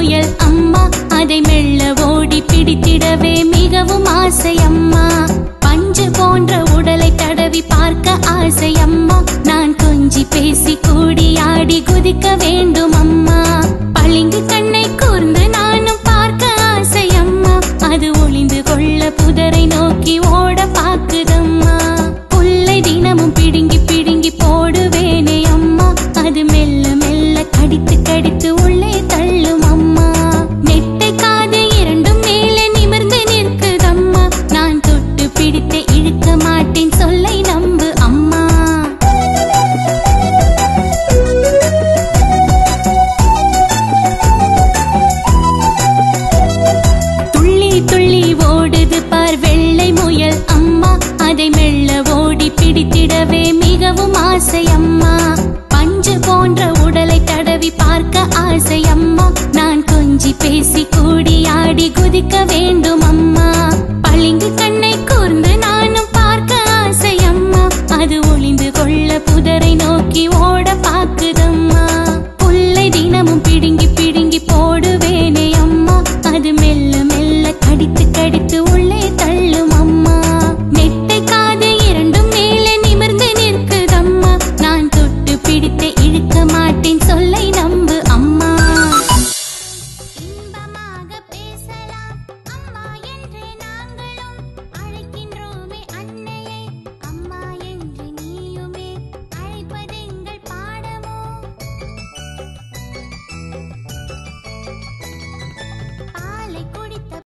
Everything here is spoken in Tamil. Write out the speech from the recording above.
முயல் அம்மா அதை மெல்ல ஓடி பிடித்திடவே மிகவும் ஆசை அம்மா பஞ்சு போன்ற உடலை தடவி பார்க்க ஆசை அம்மா நான் கொஞ்சி பேசி கூடி ஆடி குதிக்க வேண்டும் அம்மா பளிங்கு கண்ணை கூர்ந்து நானும் பார்க்க ஆசை அம்மா அது ஒளிந்து கொள்ள புதரை நோக்கி ஓட பாக்குதம்மா புல்லை தினமும் பிடுங்கி பிடுங்கி போடுவேனே அம்மா அது மெல்ல மெல்ல கடித்து கடித்து உள்ளே தள்ளும் அம்மா நெட்டை காது இரண்டும் மேலே நிமிர்ந்து நிற்குதம்மா நான் தொட்டு பிடித்து இழுக்க மாட்டேன் சொல்லை நம்பு அம்மா துள்ளி துள்ளி ஓடுது பார் வெள்ளை முயல் அம்மா அதை மெல்ல ஓடி பிடித்திடவே மிகவும் ஆசை அம்மா பஞ்சு போன்ற உடலை தடவி பார்க்க ஆசை அம்மா நான் கொஞ்சி பேசி கூடி ஆடி குதிக்க வேண்டும்